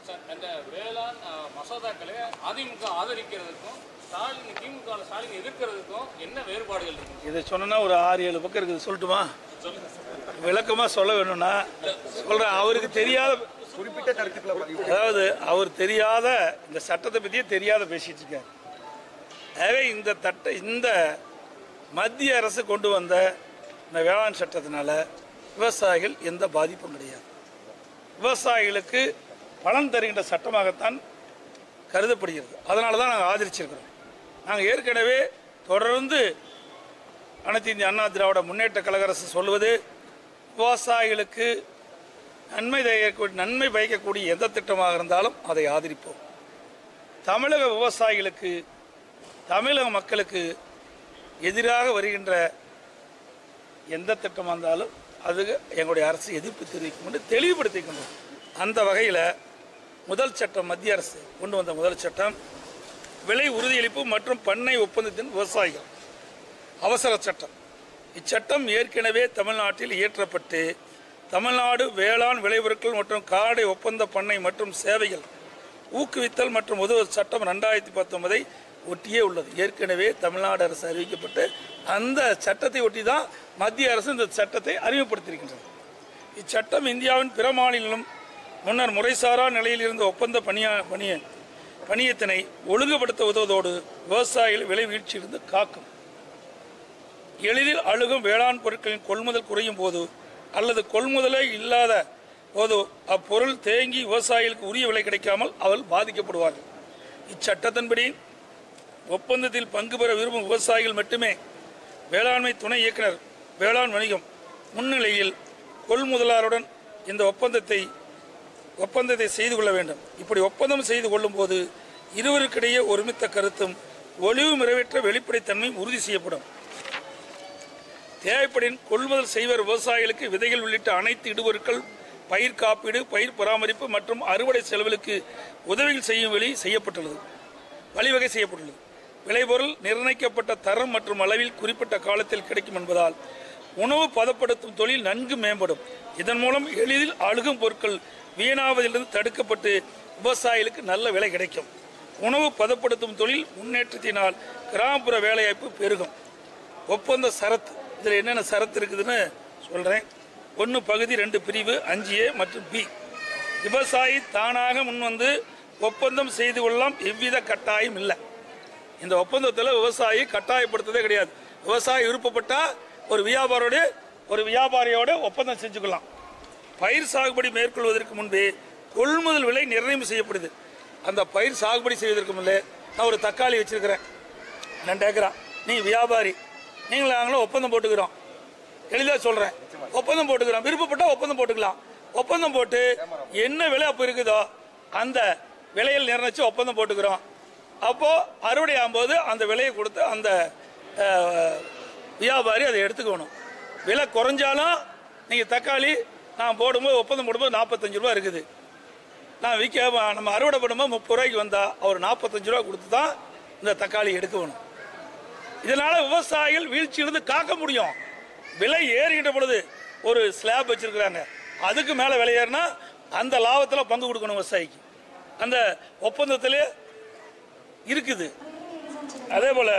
sir, இந்த வேளாண் அஹ், மசோதாக்களை அதிமுக ஆதரிக்கிறதுக்கும் ஸ்டாலின் திமுக ல ஸ்டாலின் எதிர்க்கிறதுக்கும் என்ன வேறுபாடுகள் இருக்கு இதை சொன்னா ஒரு ஆறு ஏழு பக்கம் இருக்குது சொல்லட்டுமா சொல்லுங்க சார் விளக்கமா சொல்ல வேணும்னா சொல்றேன் அவருக்கு தெரியாத குறிப்பிட்ட கருத்துக்களை பதிவு அதாவது அவர் தெரியாத இந்த சட்டத்தை பற்றியே தெரியாத பேசிட்டு இருக்காரு ஆகவே இந்த தட்ட இந்த மத்திய அரசு கொண்டு வந்த இந்த வேளாண் சட்டத்தினால விவசாயிகள் எந்த பாதிப்பும் கிடையாது விவசாயிகளுக்கு பலன் தருகின்ற சட்டமாகத்தான் கருதப்படுகிறது அதனால தான் நாங்கள் ஆதரிச்சிருக்கிறோம் நாங்கள் ஏற்கனவே தொடர்ந்து அனைத்து இந்திய அண்ணா திராவிட முன்னேற்ற கழக அரசு சொல்வது விவசாயிகளுக்கு நன்மை தயக்கூடிய நன்மை பயக்கக்கூடிய எந்த திட்டமாக இருந்தாலும் அதை ஆதரிப்போம் தமிழக விவசாயிகளுக்கு தமிழக மக்களுக்கு எதிராக வருகின்ற எந்த திட்டமாக இருந்தாலும் அது எங்களுடைய அரசு எதிர்ப்பு தெரிவிக்கும் என்று தெளிவுபடுத்திக்கணும் அந்த வகையில் முதல் சட்டம் மத்திய அரசு கொண்டு வந்த முதல் சட்டம் விலை உறுதியளிப்பு மற்றும் பண்ணை ஒப்பந்தத்தின் விவசாயிகள் அவசர சட்டம் இச்சட்டம் ஏற்கனவே தமிழ்நாட்டில் இயற்றப்பட்டு தமிழ்நாடு வேளாண் விளைபொருட்கள் மற்றும் காடை ஒப்பந்த பண்ணை மற்றும் சேவைகள் ஊக்குவித்தல் மற்றும் உதவு சட்டம் ரெண்டாயிரத்தி பத்தொன்பதை ஒட்டியே உள்ளது ஏற்கனவே தமிழ்நாடு அரசு அறிவிக்கப்பட்டு அந்த சட்டத்தை ஒட்டி தான் மத்திய அரசு இந்த சட்டத்தை அறிமுகப்படுத்தியிருக்கின்றது இச்சட்டம் இந்தியாவின் பிற மாநிலம் முன்னர் முறைசாரா நிலையில் இருந்த ஒப்பந்த பணியா பணிய பணியத்தினை ஒழுங்குபடுத்த உதவுவதோடு விவசாயிகள் விலை வீழ்ச்சியிலிருந்து காக்கும் எளிதில் அழுகும் வேளாண் பொருட்களின் கொள்முதல் குறையும் போது அல்லது கொள்முதலே இல்லாத போது அப்பொருள் தேங்கி விவசாயிகளுக்கு உரிய விலை கிடைக்காமல் அவர்கள் பாதிக்கப்படுவார்கள் இச்சட்டத்தின்படி ஒப்பந்தத்தில் பங்கு பெற விரும்பும் விவசாயிகள் மட்டுமே வேளாண்மை துணை இயக்குனர் வேளாண் வணிகம் முன்னிலையில் கொள்முதலாளருடன் இந்த ஒப்பந்தத்தை ஒப்பந்தத்தை செய்து கொள்ள வேண்டும் இப்படி ஒப்பந்தம் செய்து கொள்ளும் போது இருவருக்கிடையே ஒருமித்த கருத்தும் ஒளிவு நிறைவேற்ற வெளிப்படைத்தன்மை உறுதி செய்யப்படும் தேவைப்படின் கொள்முதல் செய்வர் விவசாயிகளுக்கு விதைகள் உள்ளிட்ட அனைத்து இடுபொருட்கள் பயிர் காப்பீடு பயிர் பராமரிப்பு மற்றும் அறுவடை செலவுகளுக்கு உதவிகள் செய்யும் வழி செய்யப்பட்டுள்ளது வழிவகை செய்யப்பட்டுள்ளது விளைபொருள் நிர்ணயிக்கப்பட்ட தரம் மற்றும் அளவில் குறிப்பிட்ட காலத்தில் கிடைக்கும் என்பதால் உணவு பதப்படுத்தும் தொழில் நன்கு மேம்படும் இதன் மூலம் எளிதில் அழுகும் பொருட்கள் வீணாவதிலிருந்து தடுக்கப்பட்டு விவசாயிகளுக்கு நல்ல விலை கிடைக்கும் உணவு பதப்படுத்தும் தொழில் முன்னேற்றத்தினால் கிராமப்புற வேலைவாய்ப்பு பெருகும் ஒப்பந்த சரத்து இதில் என்னென்ன சரத்து இருக்குதுன்னு சொல்கிறேன் ஒன்று பகுதி ரெண்டு பிரிவு அஞ்சு ஏ மற்றும் பி விவசாயி தானாக முன்வந்து ஒப்பந்தம் செய்து கொள்ளலாம் எவ்வித கட்டாயம் இல்லை இந்த ஒப்பந்தத்தில் விவசாயி கட்டாயப்படுத்துறதே கிடையாது விவசாயி விருப்பப்பட்டா ஒரு வியாபாரோட ஒரு வியாபாரியோட ஒப்பந்தம் செஞ்சுக்கலாம் பயிர் சாகுபடி மேற்கொள்வதற்கு முன்பே கொள்முதல் விலை நிர்ணயம் செய்யப்படுது அந்த பயிர் சாகுபடி செய்வதற்கு முன்பே நான் ஒரு தக்காளி வச்சிருக்கிறேன் ரெண்டு ஏக்கரா நீ வியாபாரி நீங்களும் நாங்களும் ஒப்பந்தம் போட்டுக்கிறோம் எளிதாக சொல்கிறேன் ஒப்பந்தம் போட்டுக்கிறோம் விருப்பப்பட்டா ஒப்பந்தம் போட்டுக்கலாம் ஒப்பந்தம் போட்டு என்ன விலை அப்போ இருக்குதோ அந்த விலையில் நிர்ணயிச்சு ஒப்பந்தம் போட்டுக்கிறோம் அப்போ அறுவடை ஆகும்போது அந்த விலையை கொடுத்து அந்த அஹ், வியாபாரி அதை எடுத்துக்கணும் விலை குறைஞ்சாலும் நீங்கள் தக்காளி நான் போடும்போது ஒப்பந்தம் போடும்போது நாற்பத்தஞ்சு ரூபா இருக்குது நான் விற்க நம்ம அறுவடை பண்ணும்போது முப்பது ரூபாய்க்கு வந்தால் அவர் நாற்பத்தஞ்சு ரூபா கொடுத்து தான் இந்த தக்காளி எடுக்கணும் இதனால விவசாயிகள் வீழ்ச்சியிலிருந்து காக்க முடியும் விலை ஏறுகின்ற பொழுது ஒரு ஸ்லாப் வச்சிருக்கிறாங்க அதுக்கு மேலே விலை ஏறினா அந்த லாபத்தில் பங்கு கொடுக்கணும் விவசாயிக்கு அந்த ஒப்பந்தத்திலே இருக்குது அதே போல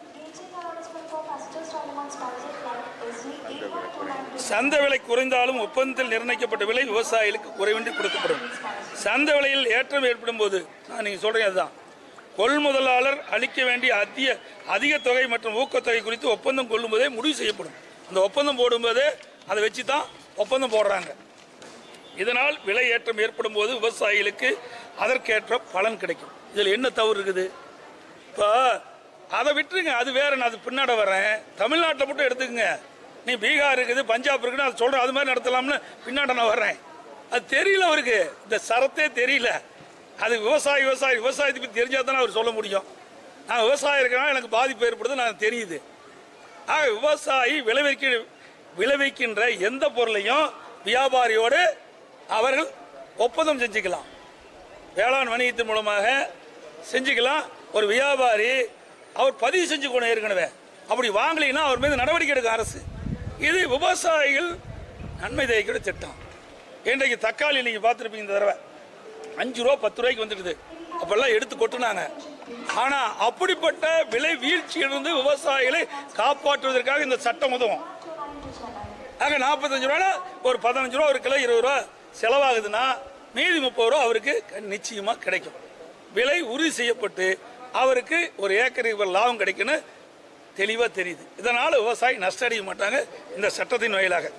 சந்தை விலை குறைந்தாலும் ஒப்பந்தத்தில் நிர்ணயிக்கப்பட்ட விலை விவசாயிகளுக்கு குறைவின்றி கொடுக்கப்படும் சந்தை விலையில் ஏற்றம் ஏற்படும் போது நான் நீங்க சொல்றீங்க அதுதான் கொள்முதலாளர் அளிக்க வேண்டிய அதிக அதிக தொகை மற்றும் ஊக்கத்தொகை குறித்து ஒப்பந்தம் கொள்ளும்போதே முடிவு செய்யப்படும் அந்த ஒப்பந்தம் போடும்போதே அதை வச்சு தான் ஒப்பந்தம் போடுறாங்க இதனால் விலை ஏற்றம் ஏற்படும் போது விவசாயிகளுக்கு அதற்கேற்ற பலன் கிடைக்கும் இதில் என்ன தவறு இருக்குது இப்போ அதை விட்டுருங்க அது வேற நான் அது பின்னாட வரேன் தமிழ்நாட்டில் மட்டும் எடுத்துக்கங்க நீ பீகார் இருக்குது பஞ்சாப் இருக்குன்னு அது சொல்கிறேன் அது மாதிரி நடத்தலாம்னு பின்னாட நான் வர்றேன் அது தெரியல அவருக்கு இந்த சரத்தே தெரியல அது விவசாயி விவசாயி விவசாயத்தை பற்றி தெரிஞ்சால் தானே அவர் சொல்ல முடியும் நான் விவசாயம் இருக்கிறனால எனக்கு பாதிப்பு ஏற்படுது நான் தெரியுது ஆக விவசாயி விளைவிக்க விளைவிக்கின்ற எந்த பொருளையும் வியாபாரியோடு அவர்கள் ஒப்பந்தம் செஞ்சுக்கலாம் வேளாண் வணிகத்தின் மூலமாக செஞ்சுக்கலாம் ஒரு வியாபாரி அவர் பதிவு செஞ்சுக்கணும் ஏற்கனவே அப்படி வாங்கலைன்னா அவர் மீது நடவடிக்கை எடுக்கும் அரசு இது விவசாயிகள் நன்மை தயக்கிற திட்டம் இன்றைக்கு தக்காளி நீங்கள் பார்த்துருப்பீங்க இந்த தடவை அஞ்சு ரூபா பத்து ரூபாய்க்கு வந்துடுது அப்பெல்லாம் எடுத்து கொட்டுனாங்க ஆனா அப்படிப்பட்ட விலை வீழ்ச்சியிலிருந்து விவசாயிகளை காப்பாற்றுவதற்காக இந்த சட்டம் உதவும் ஆக நாற்பத்தஞ்சு ரூபா ஒரு பதினஞ்சு ரூபா ஒரு கிலோ இருபது ரூபா செலவாகுதுன்னா மீதி முப்பது ரூபா அவருக்கு நிச்சயமா கிடைக்கும் விலை உறுதி செய்யப்பட்டு அவருக்கு ஒரு ஏக்கருக்கு இவ்வளவு லாபம் கிடைக்குன்னு தெளிவா தெரியுது இதனால விவசாயி நஷ்டம் அடைய மாட்டாங்க இந்த சட்டத்தின் வாயிலாக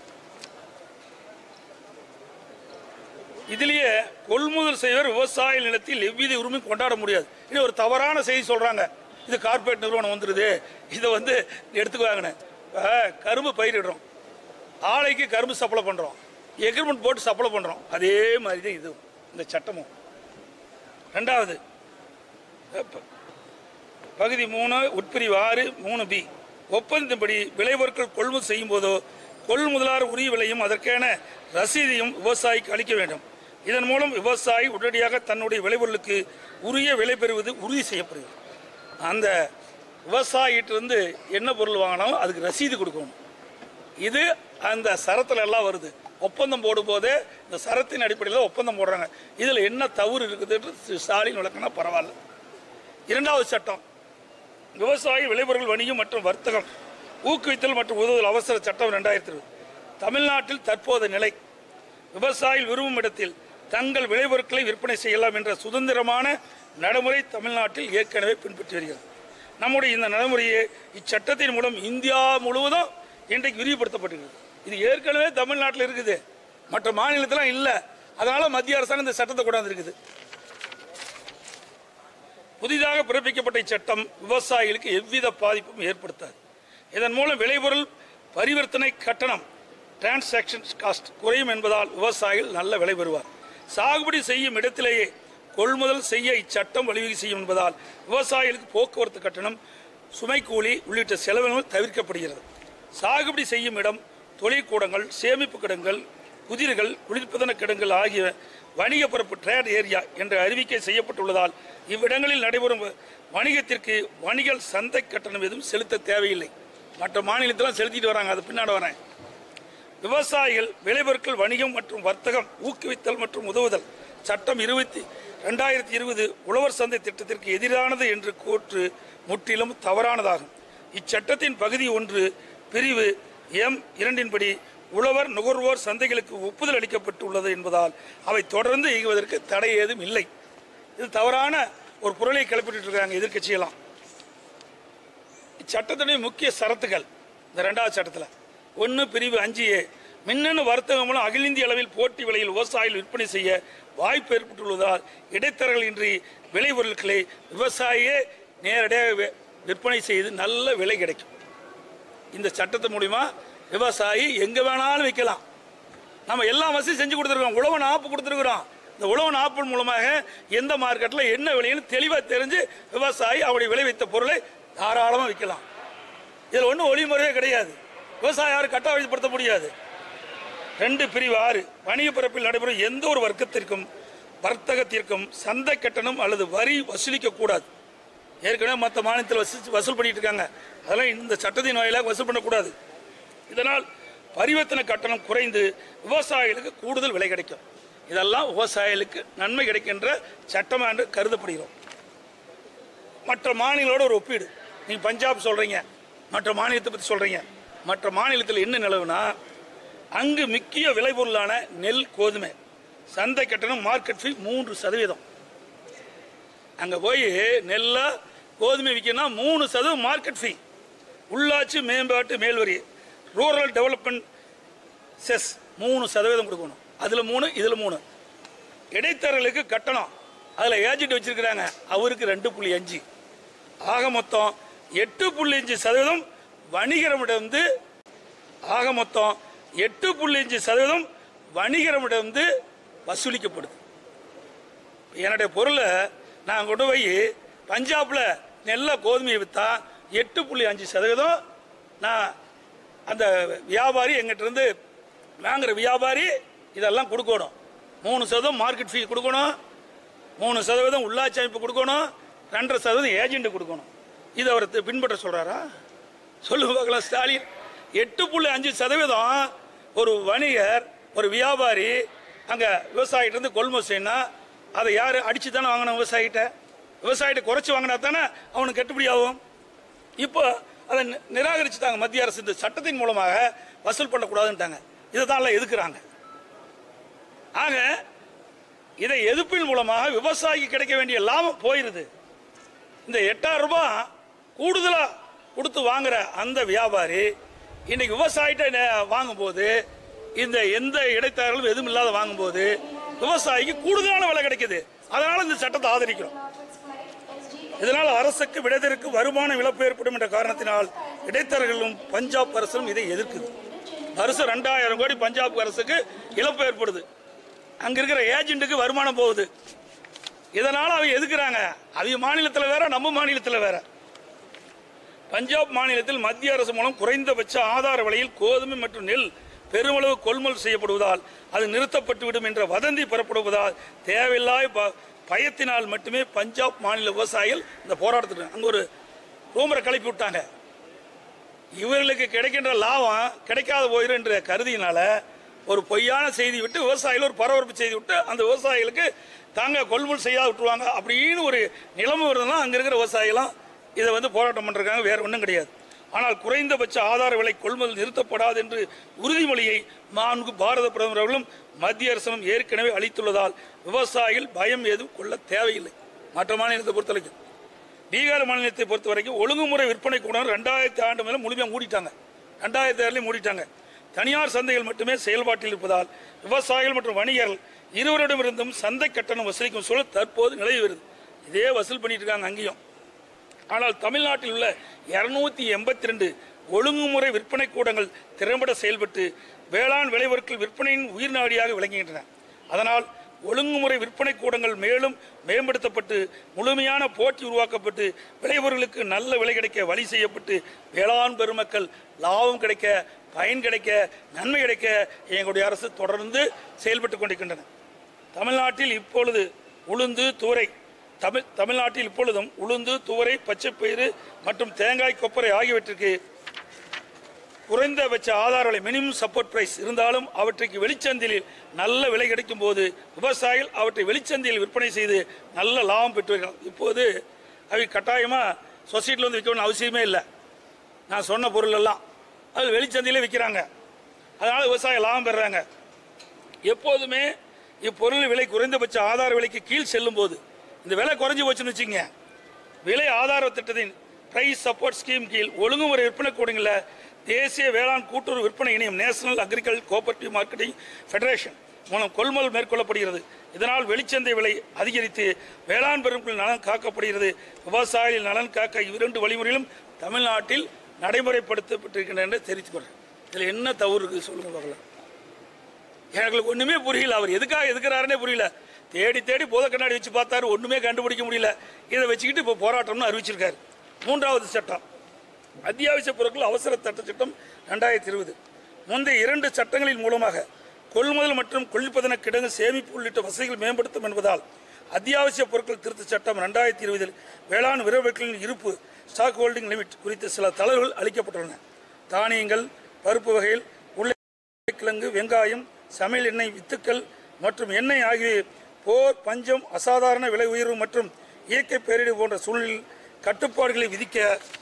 இதுலயே கொள்முதல் செய்வர் விவசாய நிலத்தில் எவ்வித உரிமையும் கொண்டாட முடியாது இது ஒரு தவறான செய்தி சொல்றாங்க இது கார்ப்பரேட் நிறுவனம் வந்துருது இதை வந்து எடுத்துக்குவாங்கன்னு இப்ப கரும்பு பயிரிடுறோம் ஆலைக்கு கரும்பு சப்ளை பண்றோம் எக்ரிமெண்ட் போட்டு சப்ளை பண்றோம் அதே மாதிரி தான் இது இந்த சட்டமும் ரெண்டாவது ப- பகுதி மூணு உட்பிரிவு ஆறு மூணு பி ஒப்பந்தப்படி விளைபொருட்கள் கொள்முதல் செய்யும் போதோ கொள்முதலார் உரிய விலையும் அதற்கான ரசீதையும் விவசாயிக்கு அளிக்க வேண்டும் இதன் மூலம் விவசாயி உடனடியாக தன்னுடைய விளைபொருளுக்கு உரிய விலை பெறுவது உறுதி செய்யப்படுகிறது அந்த விவசாயிட்டிருந்து என்ன பொருள் வாங்கினாலும் அதுக்கு ரசீது கொடுக்கணும் இது அந்த சரத்துல எல்லாம் வருது ஒப்பந்தம் போடும்போதே இந்த சரத்தின் அடிப்படையில் ஒப்பந்தம் போடுறாங்க இதில் என்ன தவறு இருக்குதுன்னு ஸ்டாலின் விளக்குனா பரவாயில்ல இரண்டாவது சட்டம் விவசாய விளைபொருள் வணிகம் மற்றும் வர்த்தகம் ஊக்குவித்தல் மற்றும் உதவுதல் அவசர சட்டம் ரெண்டாயிரத்தி இருபது தமிழ்நாட்டில் தற்போதைய நிலை விவசாயிகள் விரும்பும் இடத்தில் தங்கள் விளைபொருட்களை விற்பனை செய்யலாம் என்ற சுதந்திரமான நடைமுறை தமிழ்நாட்டில் ஏற்கனவே பின்பற்றி வருகிறது நம்முடைய இந்த நடைமுறையை இச்சட்டத்தின் மூலம் இந்தியா முழுவதும் இன்றைக்கு விரிவுபடுத்தப்பட்டிருக்கிறது இது ஏற்கனவே தமிழ்நாட்டில் இருக்குது மற்ற மாநிலத்திலாம் இல்லை அதனால மத்திய அரசாங்கம் இந்த சட்டத்தை கொண்டாந்து இருக்குது புதிதாக பிறப்பிக்கப்பட்ட இச்சட்டம் விவசாயிகளுக்கு எவ்வித பாதிப்பும் ஏற்படுத்தாது இதன் மூலம் விளைபொருள் பரிவர்த்தனை கட்டணம் டிரான்சாக்ஷன் காஸ்ட் குறையும் என்பதால் விவசாயிகள் நல்ல விலை பெறுவார் சாகுபடி செய்யும் இடத்திலேயே கொள்முதல் செய்ய இச்சட்டம் வழிவகை செய்யும் என்பதால் விவசாயிகளுக்கு போக்குவரத்து கட்டணம் சுமை கூலி உள்ளிட்ட செலவினங்கள் தவிர்க்கப்படுகிறது சாகுபடி செய்யும் இடம் தொழிற்கூடங்கள் சேமிப்பு கிடங்கள் குதிரைகள் குளிர்பதன கிடங்கள் ஆகிய வணிக பரப்பு ட்ரேட் ஏரியா என்ற அறிவிக்கை செய்யப்பட்டுள்ளதால் இவ்விடங்களில் நடைபெறும் வணிகத்திற்கு வணிக சந்தை கட்டணம் எதுவும் செலுத்த தேவையில்லை மற்ற மாநிலத்திலாம் செலுத்திட்டு வராங்க அது பின்னாடி வரேன் விவசாயிகள் விளைபொருட்கள் வணிகம் மற்றும் வர்த்தகம் ஊக்குவித்தல் மற்றும் உதவுதல் சட்டம் இருபத்தி ரெண்டாயிரத்தி இருபது உழவர் சந்தை திட்டத்திற்கு எதிரானது என்று கூற்று முற்றிலும் தவறானதாகும் இச்சட்டத்தின் பகுதி ஒன்று பிரிவு எம் இரண்டின்படி உழவர் நுகர்வோர் சந்தைகளுக்கு ஒப்புதல் அளிக்கப்பட்டுள்ளது என்பதால் அவை தொடர்ந்து இயங்குவதற்கு தடை ஏதும் இல்லை இது தவறான ஒரு பொருளை கிளப்பிட்டு இருக்காங்க எதிர்க்கட்சியெல்லாம் இச்சட்டத்துடைய முக்கிய சரத்துகள் இந்த ரெண்டாவது சட்டத்தில் ஒன்று பிரிவு அஞ்சு ஏ மின்னணு வர்த்தகம் மூலம் அகில இந்திய அளவில் போட்டி விலையில் விவசாயிகள் விற்பனை செய்ய வாய்ப்பு ஏற்பட்டுள்ளதால் இடைத்தரகர்கள் இன்றி விளைபொருட்களை விவசாயியே நேரடியாக வி- விற்பனை செய்து நல்ல விலை கிடைக்கும் இந்த சட்டத்து மூலிமா விவசாயி எங்க வேணாலும் விற்கலாம் நம்ம எல்லா வசதியும் செஞ்சு கொடுத்துருக்கோம் உழவன் ஆப்பு கொடுத்துருக்குறோம் இந்த உழவன் ஆப்பின் மூலமாக எந்த மார்க்கெட்டில் என்ன விலைன்னு தெளிவாக தெரிஞ்சு விவசாயி அவருடைய விளைவித்த பொருளை தாராளமாக விற்கலாம் இதில் ஒன்றும் ஒளிமுறையே கிடையாது விவசாயம் யாரும் கட்டாயப்படுத்த முடியாது ரெண்டு பிரிவு ஆறு வணிக பரப்பில் நடைபெறும் எந்த ஒரு வர்க்கத்திற்கும் வர்த்தகத்திற்கும் சந்தை கட்டணம் அல்லது வரி வசூலிக்க கூடாது ஏற்கனவே மற்ற மாநிலத்தில் வசூல் வசூல் பண்ணிட்டு இருக்காங்க அதெல்லாம் இந்த சட்டத்தின் வாயிலாக வசூல் பண்ணக்கூடாது இதனால் பரிவர்த்தனை கட்டணம் குறைந்து விவசாயிகளுக்கு கூடுதல் விலை கிடைக்கும் இதெல்லாம் விவசாயிகளுக்கு நன்மை கிடைக்கின்ற சட்டம் என்று கருதப்படுகிறோம் மற்ற மாநிலங்களோட ஒரு ஒப்பீடு நீங்க பஞ்சாப் சொல்றீங்க மற்ற மாநிலத்தை பத்தி சொல்றீங்க மற்ற மாநிலத்தில் என்ன நிலவுனா அங்கு முக்கிய விளைபொருளான நெல் கோதுமை சந்தை கட்டணம் மார்க்கெட் ஃபீ மூன்று சதவீதம் அங்க போய் நெல்ல கோதுமை விற்கணும்னா மூணு சதவீதம் மார்க்கெட் ஃபீ உள்ளாட்சி மேம்பாட்டு மேல்வரி ரூரல் டெவலப்மெண்ட் செஸ் மூணு சதவீதம் கொடுக்கணும் அதுல மூணு இதுல மூணு இடைத்தரகர்களுக்கு கட்டணம் அதுல ஏஜென்ட் வச்சிருக்கிறாங்க அவருக்கு ரெண்டு புள்ளி அஞ்சு ஆக மொத்தம் எட்டு புள்ளி அஞ்சு சதவீதம் வணிகரமிடமிருந்து ஆக மொத்தம் எட்டு புள்ளி அஞ்சு சதவீதம் வணிகரமிடமிருந்து வசூலிக்கப்படுது என்னுடைய பொருளை நான் கொண்டு போய் பஞ்சாப்ல நெல்ல கோதுமையை விற்றா எட்டு புள்ளி அஞ்சு சதவீதம் நான் அந்த வியாபாரி எங்கிட்ட இருந்து வாங்குற வியாபாரி இதெல்லாம் கொடுக்கணும் மூணு சதவீதம் மார்க்கெட் ஃபீ கொடுக்கணும் மூணு சதவீதம் உள்ளாட்சி அமைப்பு கொடுக்கணும் ரெண்டரை சதவீதம் ஏஜென்ட் கொடுக்கணும் இதை அவர் தி- பின்பற்ற சொல்றாரா சொல்லுங்க பார்க்கலாம் ஸ்டாலின் எட்டு புள்ளி அஞ்சு சதவீதம் ஒரு வணிகர் ஒரு வியாபாரி அங்க விவசாயிட்ட இருந்து கொள்முதல் செய்யணும் அதை யார் அடிச்சு தானே வாங்கணும் விவசாயிகிட்ட விவசாயிட்ட குறைச்சி வாங்கினா தானே அவனுக்கு கட்டுப்படி ஆகும் இப்போ அதை நி- நிராகரிச்சுட்டாங்க மத்திய அரசு இந்த சட்டத்தின் மூலமாக வசூல் பண்ணக்கூடாதுன்ட்டாங்க இதை தான் எதுக்குறாங்க ஆக இதை எதிர்ப்பின் மூலமாக விவசாயிக்கு கிடைக்க வேண்டிய லாபம் போயிருது இந்த எட்டாயிரம் ரூபாய் கூடுதலா கொடுத்து வாங்குற அந்த வியாபாரி இன்னைக்கு விவசாயிட்ட நே- வாங்கும்போது இந்த எந்த இடைத்தரகளும் எதுவும் இல்லாத வாங்கும்போது விவசாயிக்கு கூடுதலான விலை கிடைக்குது அதனால இந்த சட்டத்தை ஆதரிக்கிறோம் இதனால் அரசுக்கு விடைதற்கு வருமான இழப்பு ஏற்படும் என்ற காரணத்தினால் இடைத்தரகர்களும் பஞ்சாப் அரசும் இதை எதிர்க்குது வருஷம் ரெண்டாயிரம் கோடி பஞ்சாப் அரசுக்கு இழப்பு ஏற்படுது அங்க இருக்கிற ஏஜென்ட்டுக்கு வருமானம் போகுது இதனால அவங்க எதுக்குறாங்க அவங்க மாநிலத்துல வேற நம்ம மாநிலத்துல வேற பஞ்சாப் மாநிலத்தில் மத்திய அரசு மூலம் குறைந்தபட்ச ஆதார விலையில் கோதுமை மற்றும் நெல் பெருமளவு கொள்முதல் செய்யப்படுவதால் அது நிறுத்தப்பட்டுவிடும் என்ற வதந்தி பெறப்படுவதால் தேவையில்லாத ப- பயத்தினால் மட்டுமே பஞ்சாப் மாநில விவசாயிகள் இந்த போராட்டத்துக்கு அங்க ஒரு ரூமரை கிளப்பி விட்டாங்க இவர்களுக்கு கிடைக்கின்ற லாபம் கிடைக்காத போயிரும் என்ற கருதியினால ஒரு பொய்யான செய்தி விட்டு விவசாயிகள் ஒரு பரபரப்பு செய்தி விட்டு அந்த விவசாயிகளுக்கு தாங்க கொள்முதல் செய்யாத விட்டுருவாங்க அப்படின்னு ஒரு நிலைமை வருதுன்னா அங்க இருக்கிற விவசாயிகளும் இதை வந்து போராட்டம் பண்றாங்க வேற ஒன்றும் கிடையாது ஆனால் குறைந்தபட்ச ஆதார விலை கொள்முதல் நிறுத்தப்படாது என்று உறுதிமொழியை நான்கு பாரத பிரதமர் அவர்களும் மத்திய அரசும் ஏற்கனவே அளித்துள்ளதால் விவசாயிகள் பயம் ஏதும் கொள்ள தேவையில்லை மற்ற மாநிலத்தை பொறுத்தவரைக்கும் பீகார் மாநிலத்தை பொறுத்த வரைக்கும் ஒழுங்குமுறை விற்பனை கூடம் ரெண்டாயிரத்தி ஆண்டு மேல முழுமையாக மூடிட்டாங்க ரெண்டாயிரத்தி ஆறுலையும் மூடிட்டாங்க தனியார் சந்தைகள் மட்டுமே செயல்பாட்டில் இருப்பதால் விவசாயிகள் மற்றும் வணிகர்கள் இருவரிடமிருந்தும் சந்தை கட்டணம் வசூலிக்கும் சூழல் தற்போது நிலவி வருது இதே வசூல் பண்ணிட்டு இருக்காங்க அங்கேயும் ஆனால் தமிழ்நாட்டில் உள்ள இருநூத்தி எண்பத்தி ரெண்டு ஒழுங்குமுறை விற்பனை கூடங்கள் திறம்பட செயல்பட்டு வேளாண் விளைபொருட்கள் விற்பனையின் உயிர் நாடியாக விளங்குகின்றன அதனால் ஒழுங்குமுறை விற்பனை கூடங்கள் மேலும் மேம்படுத்தப்பட்டு முழுமையான போட்டி உருவாக்கப்பட்டு விளைபொருளுக்கு நல்ல விலை கிடைக்க வழி செய்யப்பட்டு வேளாண் பெருமக்கள் லாபம் கிடைக்க பயன் கிடைக்க நன்மை கிடைக்க எங்களுடைய அரசு தொடர்ந்து செயல்பட்டு கொண்டிருக்கின்றன தமிழ்நாட்டில் இப்பொழுது உளுந்து துவரை தமிழ் தமிழ்நாட்டில் இப்பொழுதும் உளுந்து துவரை பச்சைப்பயிறு மற்றும் தேங்காய் கொப்பரை ஆகியவற்றிற்கு குறைந்தபட்ச ஆதார விலை மினிமம் சப்போர்ட் பிரைஸ் இருந்தாலும் அவற்றுக்கு வெளிச்சந்தையில் நல்ல விலை கிடைக்கும் போது விவசாயிகள் அவற்றை வெளிச்சந்தையில் விற்பனை செய்து நல்ல லாபம் பெற்று வருகிறார் இப்போது அவை கட்டாயமாக சொசைட்டியில் வந்து விற்கணும்னு அவசியமே இல்லை நான் சொன்ன பொருள் எல்லாம் அது வெளிச்சந்தையிலே விற்கிறாங்க அதனால விவசாயம் லாபம் பெறுறாங்க எப்போதுமே இப்பொருள் விலை குறைந்தபட்ச ஆதார விலைக்கு கீழ் செல்லும் போது இந்த விலை குறைஞ்சு போச்சுன்னு வச்சுங்க விலை ஆதார திட்டத்தின் பிரைஸ் சப்போர்ட் ஸ்கீம் கீழ் ஒழுங்குமுறை விற்பனை கூடங்களில் தேசிய வேளாண் கூட்டுறவு விற்பனை இணையம் national agriculture cooperative marketing federation மூலம் கொள்முதல் மேற்கொள்ளப்படுகிறது இதனால் வெளிச்சந்தை விலை அதிகரித்து வேளாண் பெருமக்கள் நலன் காக்கப்படுகிறது விவசாயிகள் நலன் காக்க இரண்டு வழிமுறைகளும் தமிழ்நாட்டில் நடைமுறைப்படுத்தப்பட்டிருக்கின்றன என்று தெரிவித்துக் கொள்கிறேன் இதில் என்ன தவறு இருக்குது சொல்லுங்க பார்க்கலாம் எனக்கு ஒண்ணுமே புரியல அவர் எதுக்காக எதுக்குறாருன்னே புரியல தேடி தேடி போத கண்ணாடி வச்சு பார்த்தாரு ஒண்ணுமே கண்டுபிடிக்க முடியல இதை வச்சுக்கிட்டு இப்போ போராட்டம்னு அறிவிச்சிருக்காரு மூன்றாவது சட்டம் அத்தியாவசிய பொருட்கள் அவசர சட்ட சட்டம் ரெண்டாயிரத்தி இருபது முந்தைய இரண்டு சட்டங்களின் மூலமாக கொள்முதல் மற்றும் கொள்ளிப்பதன கிடங்கு சேமிப்பு உள்ளிட்ட வசதிகள் மேம்படுத்தும் என்பதால் அத்தியாவசிய பொருட்கள் திருத்த சட்டம் ரெண்டாயிரத்தி இருபதில் வேளாண் விரைவுகளின் இருப்பு ஸ்டாக் ஹோல்டிங் லிமிட் குறித்த சில தளர்வுகள் அளிக்கப்பட்டுள்ளன தானியங்கள் பருப்பு வகைகள் உருளைக்கிழங்கு வெங்காயம் சமையல் எண்ணெய் வித்துக்கள் மற்றும் எண்ணெய் ஆகிய போர் பஞ்சம் அசாதாரண விலை உயர்வு மற்றும் இயற்கை பேரிடர் போன்ற சூழ்நிலையில் கட்டுப்பாடுகளை விதிக்க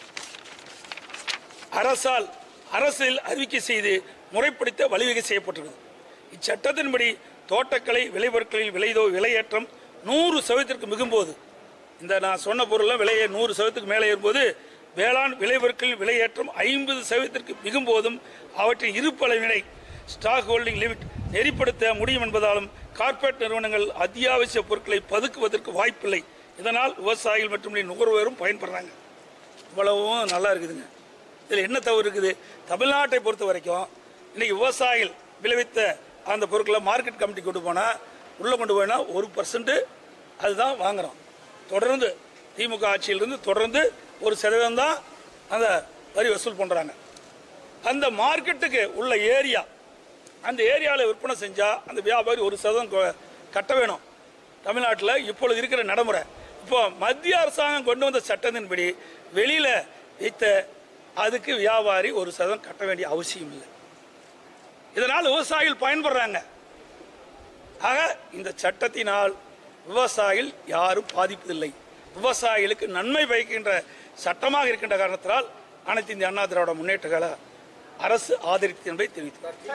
அரசால் அரசில் அறிவிக்கை செய்து முறைப்படுத்த வழிவகை செய்யப்பட்டிருக்கிறது இச்சட்டத்தின்படி தோட்டக்கலை விளைபொருட்களில் விலைதோ விலையேற்றம் நூறு சதவீதத்திற்கு மிகும்போது இந்த நான் சொன்ன பொருள்லாம் விலையை நூறு சதவீதத்துக்கு மேலே ஏறும்போது வேளாண் விளைபொருட்களில் விலையேற்றம் ஐம்பது சதவீதத்திற்கு மிகும்போதும் அவற்றின் இருப்பு அளவினை ஸ்டாக் ஹோல்டிங் லிமிட் நெறிப்படுத்த முடியும் என்பதாலும் கார்ப்பரேட் நிறுவனங்கள் அத்தியாவசிய பொருட்களை பதுக்குவதற்கு வாய்ப்பில்லை இதனால் விவசாயிகள் மற்றும் நுகர்வோரும் பயன்படுறாங்க இவ்வளவும் நல்லா இருக்குதுங்க இதில் என்ன தவறு இருக்குது தமிழ்நாட்டை பொறுத்த வரைக்கும் இன்னைக்கு விவசாயிகள் விளைவித்த அந்த பொருட்களை மார்க்கெட் கமிட்டி கொண்டு போனால் உள்ளே கொண்டு போனால் ஒரு பர்சன்ட் அதுதான் வாங்குறோம் தொடர்ந்து திமுக ஆட்சியிலிருந்து தொடர்ந்து ஒரு சதவீதம் தான் அந்த வரி வசூல் பண்ணுறாங்க அந்த மார்க்கெட்டுக்கு உள்ள ஏரியா அந்த ஏரியாவில் விற்பனை செஞ்சால் அந்த வியாபாரி ஒரு சதவீதம் கொ- கட்ட வேணும் தமிழ்நாட்டில் இப்பொழுது இருக்கிற நடைமுறை இப்போ மத்திய அரசாங்கம் கொண்டு வந்த சட்டத்தின்படி வெளியில் வித்த அதுக்கு வியாபாரி ஒரு சதவீதம் கட்ட வேண்டிய அவசியம் இல்லை இதனால் விவசாயிகள் பயன்படுறாங்க ஆக இந்த சட்டத்தினால் விவசாயிகள் யாரும் பாதிப்பதில்லை விவசாயிகளுக்கு நன்மை பயக்கின்ற சட்டமாக இருக்கின்ற காரணத்தினால் அனைத்து இந்திய அண்ணா திராவிட முன்னேற்ற கழக அரசு ஆதரித்து என்பதை தெரிவித்தார்